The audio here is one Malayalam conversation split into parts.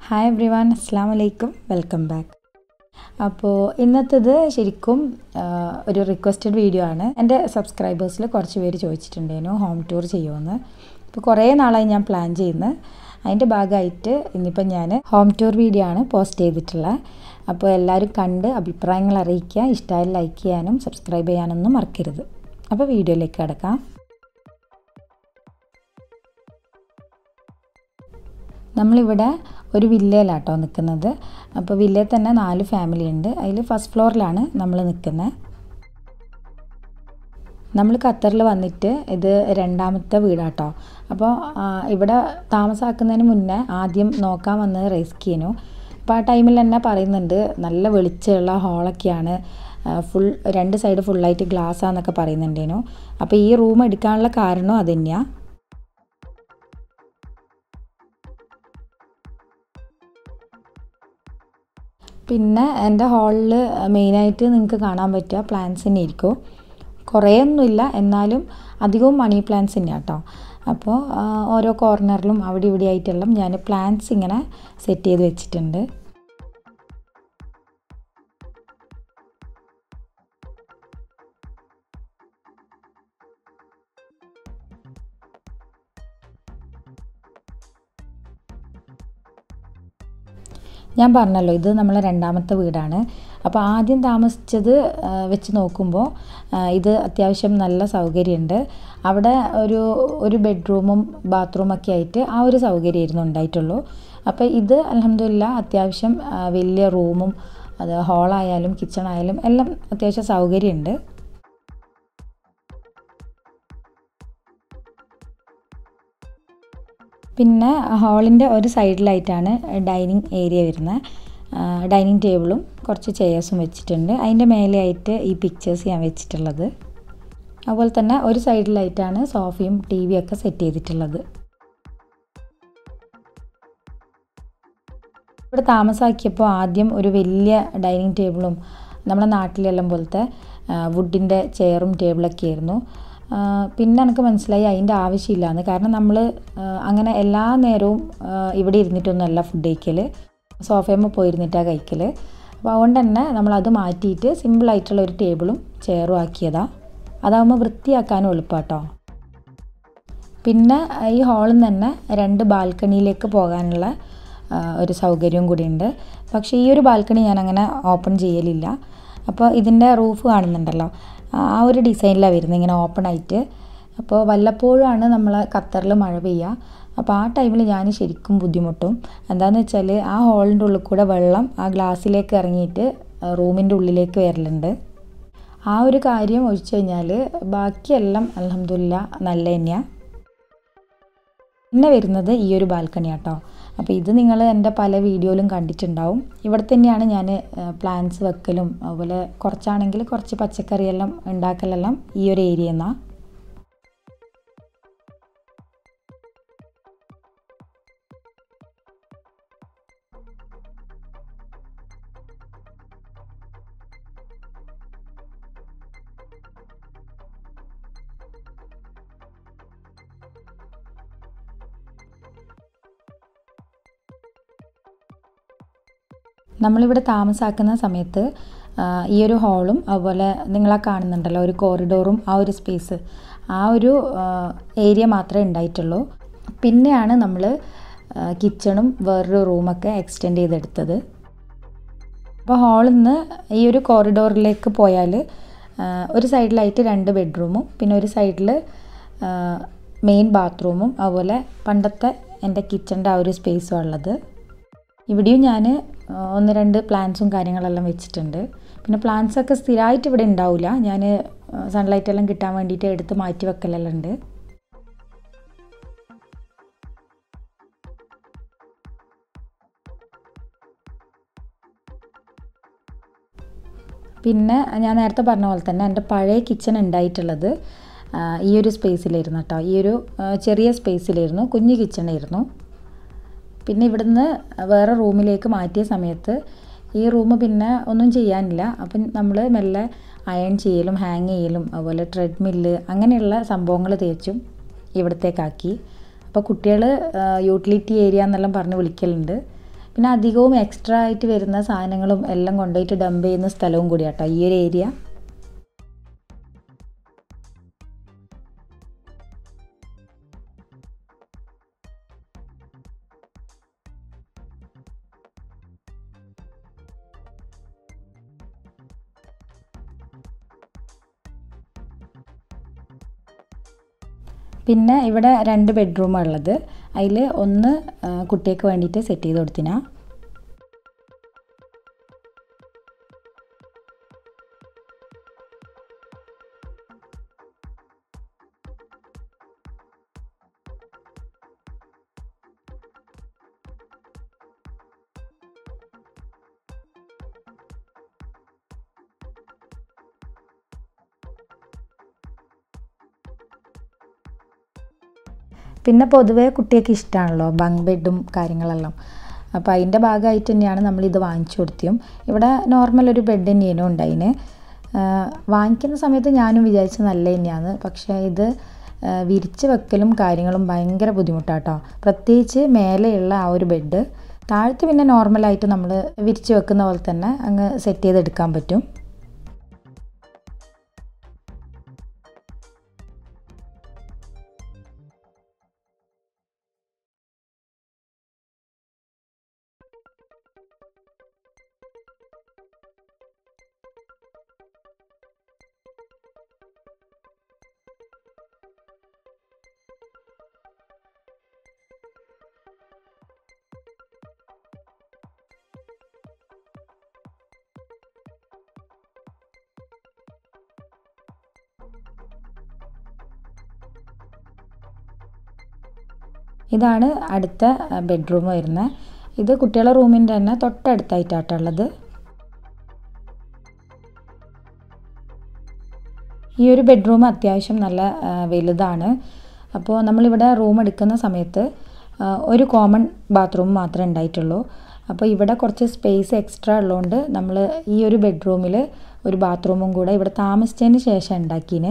ഹായ് എവ്രി വൺ അസ്സാം വലൈക്കും വെൽക്കം ബാക്ക് അപ്പോൾ ഇന്നത്തേത് ശരിക്കും ആ, ഒരു റിക്വസ്റ്റഡ് വീഡിയോ ആണ് എൻ്റെ സബ്സ്ക്രൈബേഴ്സിൽ കുറച്ച് പേര് ചോദിച്ചിട്ടുണ്ടായിരുന്നു ഹോം ടൂർ ചെയ്യുമെന്ന് അപ്പോൾ കുറേ നാളായി ഞാൻ പ്ലാൻ ചെയ്യുന്നത് അതിൻ്റെ ഭാഗമായിട്ട് ഇന്നിപ്പം ഞാൻ ഹോം ടൂർ വീഡിയോ ആണ് പോസ്റ്റ് ചെയ്തിട്ടുള്ളത് അപ്പോൾ എല്ലാവരും കണ്ട് അഭിപ്രായങ്ങൾ അറിയിക്കുക ഇഷ്ടമായി ലൈക്ക് ചെയ്യാനും സബ്സ്ക്രൈബ് ചെയ്യാനൊന്നും മറക്കരുത് അപ്പോൾ വീഡിയോയിലേക്ക് കിടക്കാം നമ്മളിവിടെ ഒരു വില്ലയിലാട്ടോ നിൽക്കുന്നത് അപ്പോൾ വില്ലയിൽ തന്നെ നാല് ഫാമിലി ഉണ്ട് അതിൽ ഫസ്റ്റ് ഫ്ലോറിലാണ് നമ്മൾ നിൽക്കുന്നത് നമ്മൾ ഖത്തറിൽ വന്നിട്ട് ഇത് രണ്ടാമത്തെ വീടാട്ടോ അപ്പോൾ ആ, ഇവിടെ താമസാക്കുന്നതിന് മുന്നേ ആദ്യം നോക്കാൻ വന്നത് റെസ്കിയനു അപ്പോൾ ആ ടൈമിൽ തന്നെ പറയുന്നുണ്ട് നല്ല വെളിച്ചമുള്ള ഹോളൊക്കെയാണ് ഫുൾ രണ്ട് സൈഡ് ഫുള്ളായിട്ട് ഗ്ലാസ്സാന്നൊക്കെ പറയുന്നുണ്ടേനു അപ്പോൾ ഈ റൂം എടുക്കാനുള്ള കാരണം അത് തന്നെയാണ് പിന്നെ എൻ്റെ ഹാളിൽ മെയിനായിട്ട് നിങ്ങൾക്ക് കാണാൻ പറ്റുക പ്ലാന്റ്സ് തന്നെ ആയിരിക്കും കുറേയൊന്നുമില്ല എന്നാലും അധികവും മണി പ്ലാന്റ്സ് തന്നെയാണ് കേട്ടോ അപ്പോൾ ആ, ഓരോ കോർണറിലും അവിടെ ഇവിടെ ആയിട്ടെല്ലാം ഞാൻ പ്ലാന്റ്സ് ഇങ്ങനെ സെറ്റ് ചെയ്ത് വെച്ചിട്ടുണ്ട് ഞാൻ പറഞ്ഞല്ലോ ഇത് നമ്മളെ രണ്ടാമത്തെ വീടാണ് അപ്പോൾ ആദ്യം താമസിച്ചത് ആ, വെച്ച് നോക്കുമ്പോൾ ആ, ഇത് അത്യാവശ്യം നല്ല സൗകര്യമുണ്ട് അവിടെ ഒരു ഒരു ബെഡ്റൂമും ബാത്റൂമൊക്കെ ആയിട്ട് ആ ഒരു സൗകര്യമായിരുന്നു ഉണ്ടായിട്ടുള്ളൂ അപ്പോൾ ഇത് അലഹമില്ല അത്യാവശ്യം ആ, വലിയ റൂമും അത് ഹാളായാലും കിച്ചൺ ആയാലും എല്ലാം അത്യാവശ്യം സൗകര്യമുണ്ട് പിന്നെ ഹാളിൻ്റെ ഒരു സൈഡിലായിട്ടാണ് ഡൈനിങ് ഏരിയ വരുന്നത് ഡൈനിങ് ടേബിളും കുറച്ച് ചെയേഴ്സും വെച്ചിട്ടുണ്ട് അതിൻ്റെ മേലെയായിട്ട് ഈ പിക്ചേഴ്സ് ഞാൻ വെച്ചിട്ടുള്ളത് അതുപോലെ തന്നെ ഒരു സൈഡിലായിട്ടാണ് സോഫയും ടി വി ഒക്കെ സെറ്റ് ചെയ്തിട്ടുള്ളത് ഇവിടെ താമസാക്കിയപ്പോൾ ആദ്യം ഒരു വലിയ ഡൈനിങ് ടേബിളും നമ്മുടെ നാട്ടിലെല്ലാം പോലത്തെ വുഡിൻ്റെ ചെയറും ടേബിളൊക്കെ ആയിരുന്നു ആ, പിന്നെ എനിക്ക് മനസ്സിലായി അതിൻ്റെ ആവശ്യമില്ലാന്ന് കാരണം നമ്മൾ അങ്ങനെ എല്ലാ നേരവും ആ, ഇവിടെ ഇരുന്നിട്ടൊന്നുമല്ല ഫുഡ് കഴിക്കൽ സോഫയമ്മ പോയിരുന്നിട്ടാണ് കഴിക്കൽ അപ്പോൾ അതുകൊണ്ട് തന്നെ നമ്മളത് മാറ്റിയിട്ട് സിമ്പിളായിട്ടുള്ള ഒരു ടേബിളും ചെയറും ആക്കിയതാണ് അതാകുമ്പോൾ വൃത്തിയാക്കാനും എളുപ്പാട്ടോ പിന്നെ ഈ ഹാളിൽ നിന്ന് തന്നെ രണ്ട് ബാൽക്കണിയിലേക്ക് പോകാനുള്ള ആ, ഒരു സൗകര്യവും കൂടിയുണ്ട് പക്ഷേ ഈ ഒരു ബാൽക്കണി ഞാൻ അങ്ങനെ ഓപ്പൺ ചെയ്യലില്ല അപ്പോൾ ഇതിൻ്റെ റൂഫ് കാണുന്നുണ്ടല്ലോ ആ ഒരു ഡിസൈനിലാണ് വരുന്നത് ഇങ്ങനെ ഓപ്പൺ ആയിട്ട് അപ്പോൾ വല്ലപ്പോഴുമാണ് നമ്മൾ ഖത്തറിൽ മഴ പെയ്യുക അപ്പോൾ ആ ടൈമിൽ ഞാൻ ശരിക്കും ബുദ്ധിമുട്ടും എന്താണെന്ന് വെച്ചാൽ ആ ഹോളിൻ്റെ ഉള്ളിൽ കൂടെ വെള്ളം ആ ഗ്ലാസ്സിലേക്ക് ഇറങ്ങിയിട്ട് റൂമിൻ്റെ ഉള്ളിലേക്ക് വരലുണ്ട് ആ ഒരു കാര്യം ഒഴിച്ചു കഴിഞ്ഞാൽ ബാക്കിയെല്ലാം അലഹമില്ല നല്ല തന്നെയാണ് പിന്നെ വരുന്നത് ഈ ഒരു ബാൽക്കണി കേട്ടോ അപ്പോൾ ഇത് നിങ്ങൾ എൻ്റെ പല വീഡിയോയിലും കണ്ടിട്ടുണ്ടാവും ഇവിടെ തന്നെയാണ് ഞാൻ പ്ലാന്റ്സ് വെക്കലും അതുപോലെ കുറച്ചാണെങ്കിൽ കുറച്ച് പച്ചക്കറിയെല്ലാം ഉണ്ടാക്കലെല്ലാം ഈ ഒരു ഏരിയ എന്നാണ് നമ്മളിവിടെ താമസാക്കുന്ന സമയത്ത് ആ, ഈ ഒരു ഹാളും അതുപോലെ നിങ്ങളാ കാണുന്നുണ്ടല്ലോ ഒരു കോറിഡോറും ആ ഒരു സ്പേസ് ആ ഒരു ഏരിയ മാത്രമേ ഉണ്ടായിട്ടുള്ളൂ പിന്നെയാണ് നമ്മൾ കിച്ചണും വേറൊരു റൂമൊക്കെ എക്സ്റ്റെൻഡ് ചെയ്തെടുത്തത് അപ്പോൾ ഹാളിൽ നിന്ന് ഈ ഒരു കോറിഡോറിലേക്ക് പോയാൽ ആ, ഒരു സൈഡിലായിട്ട് രണ്ട് ബെഡ്റൂമും പിന്നെ ഒരു സൈഡിൽ മെയിൻ ബാത്റൂമും അതുപോലെ പണ്ടത്തെ എൻ്റെ കിച്ചൻ്റെ ആ ഒരു സ്പേസും ഉള്ളത് ഇവിടെയും ഞാൻ ഒന്ന് രണ്ട് പ്ലാന്റ്സും കാര്യങ്ങളെല്ലാം വെച്ചിട്ടുണ്ട് പിന്നെ പ്ലാന്റ്സ് ഒക്കെ സ്ഥിരമായിട്ട് ഇവിടെ ഉണ്ടാവില്ല ഞാൻ സൺലൈറ്റ് എല്ലാം കിട്ടാൻ വേണ്ടിയിട്ട് എടുത്ത് മാറ്റി വെക്കലെല്ലാം ഉണ്ട് പിന്നെ ഞാൻ നേരത്തെ പറഞ്ഞ പോലെ തന്നെ എൻ്റെ പഴയ കിച്ചൺ ഉണ്ടായിട്ടുള്ളത് ആ, ഈ ഒരു സ്പേസിലായിരുന്നു കേട്ടോ ഈ ഒരു ആ, ചെറിയ സ്പേസിലായിരുന്നു കുഞ്ഞു കിച്ചണായിരുന്നു പിന്നെ ഇവിടുന്ന് വേറെ റൂമിലേക്ക് മാറ്റിയ സമയത്ത് ഈ റൂം പിന്നെ ഒന്നും ചെയ്യാനില്ല അപ്പം നമ്മൾ മെല്ലെ അയൺ ചെയ്യലും ഹാങ് ചെയ്യലും അതുപോലെ ട്രെഡ്മില്ല് അങ്ങനെയുള്ള സംഭവങ്ങൾ തേച്ചും ഇവിടത്തേക്കാക്കി അപ്പോൾ കുട്ടികൾ യൂട്ടിലിറ്റി ഏരിയ എന്നെല്ലാം പറഞ്ഞ് വിളിക്കലുണ്ട് പിന്നെ അധികവും എക്സ്ട്രാ ആയിട്ട് വരുന്ന സാധനങ്ങളും എല്ലാം കൊണ്ടുപോയിട്ട് ഡംപ് ചെയ്യുന്ന സ്ഥലവും കൂടിയാട്ടോ ഈ ഒരു ഏരിയ പിന്നെ ഇവിടെ രണ്ട് ബെഡ്റൂമാണ് ഉള്ളത് അതിൽ ഒന്ന് കുട്ടിക്ക് വേണ്ടിയിട്ട് സെറ്റ് ചെയ്ത് കൊടുത്തിനാ പിന്നെ പൊതുവേ കുട്ടിയൊക്കെ ഇഷ്ടമാണല്ലോ ബങ്ക് ബെഡും കാര്യങ്ങളെല്ലാം അപ്പോൾ അതിൻ്റെ ഭാഗമായിട്ട് തന്നെയാണ് നമ്മളിത് വാങ്ങിച്ചു കൊടുത്തിയും ഇവിടെ നോർമൽ ഒരു ബെഡ് തന്നെയാണ് ഉണ്ടായിന് വാങ്ങിക്കുന്ന സമയത്ത് ഞാനും വിചാരിച്ച നല്ല തന്നെയാണ് പക്ഷേ ഇത് വിരിച്ച് വെക്കലും കാര്യങ്ങളും ഭയങ്കര ബുദ്ധിമുട്ടാട്ടോ പ്രത്യേകിച്ച് മേലെയുള്ള ആ ഒരു ബെഡ് താഴത്ത് പിന്നെ നോർമലായിട്ട് നമ്മൾ വിരിച്ച് വെക്കുന്ന പോലെ തന്നെ അങ്ങ് സെറ്റ് ചെയ്തെടുക്കാൻ പറ്റും ഇതാണ് അടുത്ത ബെഡ്റൂം വരുന്നത് ഇത് കുട്ടികളുടെ റൂമിൻ്റെ തന്നെ തൊട്ടടുത്തായിട്ടാട്ടുള്ളത് ഈ ഒരു ബെഡ്റൂം അത്യാവശ്യം നല്ല വലുതാണ് അപ്പോൾ നമ്മളിവിടെ റൂം എടുക്കുന്ന സമയത്ത് ഒരു കോമൺ ബാത്റൂം മാത്രമേ ഉണ്ടായിട്ടുള്ളൂ അപ്പോൾ ഇവിടെ കുറച്ച് സ്പേസ് എക്സ്ട്രാ ഉള്ളതുകൊണ്ട് നമ്മൾ ഈ ഒരു ബെഡ്റൂമിൽ ഒരു ബാത്റൂമും കൂടെ ഇവിടെ താമസിച്ചതിന് ശേഷം ഉണ്ടാക്കിന്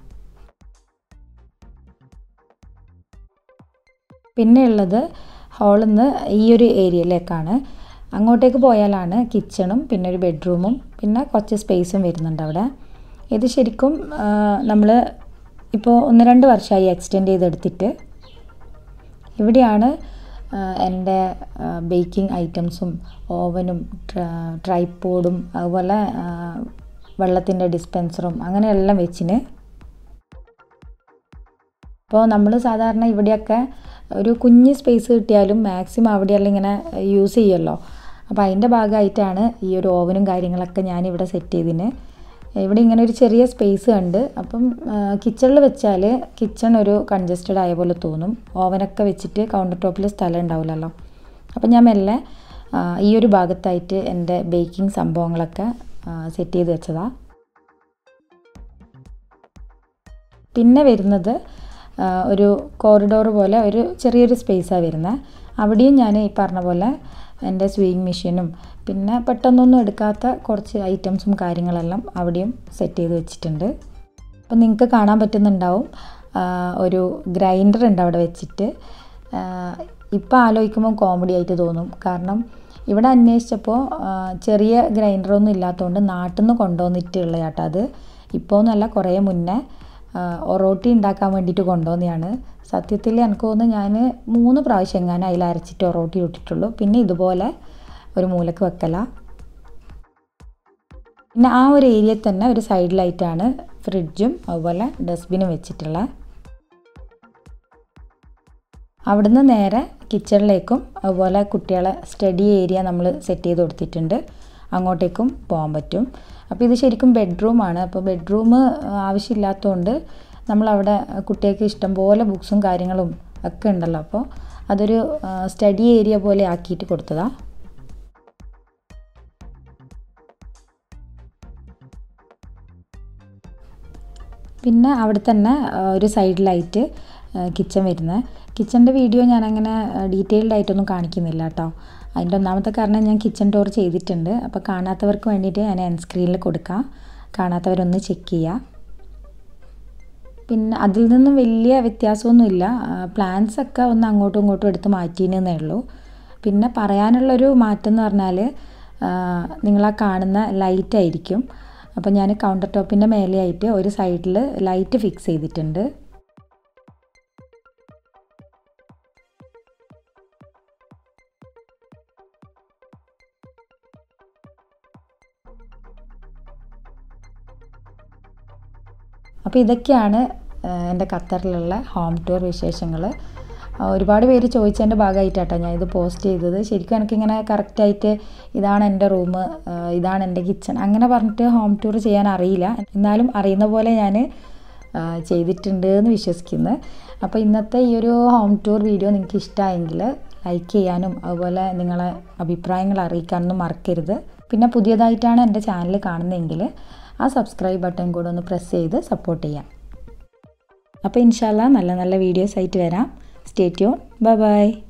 പിന്നെ ഉള്ളത് ഹാളിൽ നിന്ന് ഈ ഒരു ഏരിയയിലേക്കാണ് അങ്ങോട്ടേക്ക് പോയാലാണ് കിച്ചണും പിന്നെ ഒരു ബെഡ്റൂമും പിന്നെ കുറച്ച് സ്പേസും വരുന്നുണ്ട് അവിടെ ഇത് ശരിക്കും നമ്മൾ ഇപ്പോൾ ഒന്ന് രണ്ട് വർഷമായി എക്സ്റ്റെൻഡ് ചെയ്തെടുത്തിട്ട് ഇവിടെയാണ് എൻ്റെ ബേക്കിംഗ് ഐറ്റംസും ഓവനും ട്രൈപ്പോഡും അതുപോലെ വെള്ളത്തിൻ്റെ ഡിസ്പെൻസറും അങ്ങനെയെല്ലാം വെച്ചിന് അപ്പോൾ നമ്മൾ സാധാരണ ഇവിടെയൊക്കെ ഒരു കുഞ്ഞ് സ്പേസ് കിട്ടിയാലും മാക്സിമം അവിടെയെല്ലാം ഇങ്ങനെ യൂസ് ചെയ്യുമല്ലോ അപ്പോൾ അതിൻ്റെ ഭാഗമായിട്ടാണ് ഈ ഒരു ഓവനും കാര്യങ്ങളൊക്കെ ഞാനിവിടെ സെറ്റ് ചെയ്തിന് ഇവിടെ ഇങ്ങനെ ഒരു ചെറിയ സ്പേസ് കണ്ട് അപ്പം കിച്ചണിൽ വെച്ചാൽ കിച്ചൺ ഒരു കൺജസ്റ്റഡ് ആയ പോലെ തോന്നും ഓവനൊക്കെ വെച്ചിട്ട് കൗണ്ടർ ടോപ്പിൽ സ്ഥലം ഉണ്ടാവില്ലല്ലോ അപ്പം ഞാൻ മെല്ലെ ഈ ഒരു ഭാഗത്തായിട്ട് എൻ്റെ ബേക്കിംഗ് സംഭവങ്ങളൊക്കെ സെറ്റ് ചെയ്ത് വെച്ചതാണ് പിന്നെ വരുന്നത് ഒരു കോറിഡോർ പോലെ ഒരു ചെറിയൊരു സ്പേസാണ് വരുന്നത് അവിടെയും ഞാൻ ഈ പറഞ്ഞ പോലെ എൻ്റെ സ്വീയിങ് മെഷീനും പിന്നെ പെട്ടെന്നൊന്നും എടുക്കാത്ത കുറച്ച് ഐറ്റംസും കാര്യങ്ങളെല്ലാം അവിടെയും സെറ്റ് ചെയ്ത് വെച്ചിട്ടുണ്ട് അപ്പോൾ നിങ്ങൾക്ക് കാണാൻ പറ്റുന്നുണ്ടാവും ഒരു ഗ്രൈൻഡർ ഉണ്ട് അവിടെ വെച്ചിട്ട് ഇപ്പോൾ ആലോചിക്കുമ്പോൾ കോമഡി ആയിട്ട് തോന്നും കാരണം ഇവിടെ അന്വേഷിച്ചപ്പോൾ ചെറിയ ഗ്രൈൻഡറൊന്നും ഇല്ലാത്തതുകൊണ്ട് നാട്ടിൽ നിന്ന് കൊണ്ടുവന്നിട്ടുള്ള ചേട്ടാ അത് ഇപ്പോൾ ഒന്നല്ല കുറേ മുന്നേ ഒറോട്ടി ഉണ്ടാക്കാൻ വേണ്ടിയിട്ട് കൊണ്ടുവന്നതാണ് സത്യത്തിൽ എനിക്ക് തോന്നുന്നു ഞാൻ മൂന്ന് പ്രാവശ്യം എങ്ങാനും അതിൽ അരച്ചിട്ട് ഒറോട്ടി ഇട്ടിട്ടുള്ളൂ പിന്നെ ഇതുപോലെ ഒരു മൂലക്ക് വെക്കല പിന്നെ ആ ഒരു ഏരിയയിൽ തന്നെ ഒരു സൈഡിലായിട്ടാണ് ഫ്രിഡ്ജും അതുപോലെ ഡസ്റ്റ്ബിനും വെച്ചിട്ടുള്ളത് അവിടുന്ന് നേരെ കിച്ചണിലേക്കും അതുപോലെ കുട്ടികളെ സ്റ്റഡി ഏരിയ നമ്മൾ സെറ്റ് ചെയ്ത് കൊടുത്തിട്ടുണ്ട് അങ്ങോട്ടേക്കും പോകാൻ പറ്റും അപ്പോൾ ഇത് ശരിക്കും ബെഡ്റൂമാണ് അപ്പോൾ ബെഡ്റൂം ആവശ്യമില്ലാത്തതുകൊണ്ട് നമ്മളവിടെ കുട്ടികൾക്ക് ഇഷ്ടംപോലെ ബുക്സും കാര്യങ്ങളും ഒക്കെ ഉണ്ടല്ലോ അപ്പോൾ അതൊരു സ്റ്റഡി ഏരിയ പോലെ ആക്കിയിട്ട് കൊടുത്തതാണ് പിന്നെ അവിടെ തന്നെ ഒരു സൈഡിലായിട്ട് കിച്ചൺ വരുന്നത് കിച്ചൻ്റെ വീഡിയോ ഞാനങ്ങനെ ഡീറ്റെയിൽഡ് ആയിട്ടൊന്നും കാണിക്കുന്നില്ല കേട്ടോ അതിൻ്റെ ഒന്നാമത്തെ കാരണം ഞാൻ കിച്ചൺ ടൂർ ചെയ്തിട്ടുണ്ട് അപ്പോൾ കാണാത്തവർക്ക് വേണ്ടിയിട്ട് ഞാൻ എൻ സ്ക്രീനിൽ കൊടുക്കാം കാണാത്തവരൊന്ന് ചെക്ക് ചെയ്യുക പിന്നെ അതിൽ നിന്നും വലിയ വ്യത്യാസമൊന്നുമില്ല പ്ലാൻസ് ഒക്കെ ഒന്ന് അങ്ങോട്ടും ഇങ്ങോട്ടും എടുത്ത് മാറ്റിയെന്നേ ഉള്ളൂ പിന്നെ പറയാനുള്ളൊരു മാറ്റം എന്ന് പറഞ്ഞാൽ നിങ്ങളാ കാണുന്ന ലൈറ്റ് ആയിരിക്കും അപ്പോൾ ഞാൻ കൗണ്ടർ ടോപ്പിൻ്റെ മേലെയായിട്ട് ഒരു സൈഡിൽ ലൈറ്റ് ഫിക്സ് ചെയ്തിട്ടുണ്ട് അപ്പോൾ ഇതൊക്കെയാണ് എൻ്റെ ഖത്തറിലുള്ള ഹോം ടൂർ വിശേഷങ്ങൾ ഒരുപാട് പേര് ചോദിച്ചതിൻ്റെ ഭാഗമായിട്ടാട്ടോ ഞാൻ ഇത് പോസ്റ്റ് ചെയ്തത് ശരിക്കും എനിക്കിങ്ങനെ കറക്റ്റായിട്ട് ഇതാണ് എൻ്റെ റൂം ഇതാണ് എൻ്റെ കിച്ചൺ അങ്ങനെ പറഞ്ഞിട്ട് ഹോം ടൂർ ചെയ്യാൻ അറിയില്ല എന്നാലും അറിയുന്ന പോലെ ഞാൻ ചെയ്തിട്ടുണ്ട് എന്ന് വിശ്വസിക്കുന്നു അപ്പോൾ ഇന്നത്തെ ഈ ഒരു ഹോം ടൂർ വീഡിയോ നിങ്ങൾക്ക് ഇഷ്ടമായെങ്കിൽ ലൈക്ക് ചെയ്യാനും അതുപോലെ നിങ്ങളെ അഭിപ്രായങ്ങൾ അറിയിക്കാനൊന്നും മറക്കരുത് പിന്നെ പുതിയതായിട്ടാണ് എൻ്റെ ചാനൽ കാണുന്നതെങ്കിൽ ആ സബ്സ്ക്രൈബ് ബട്ടൺ കൂടെ ഒന്ന് പ്രസ് ചെയ്ത് സപ്പോർട്ട് ചെയ്യാം അപ്പോൾ ഇൻഷാല്ല നല്ല നല്ല വീഡിയോസ് ആയിട്ട് വരാം സ്റ്റേ ട്യൂൺ ബൈ ബൈ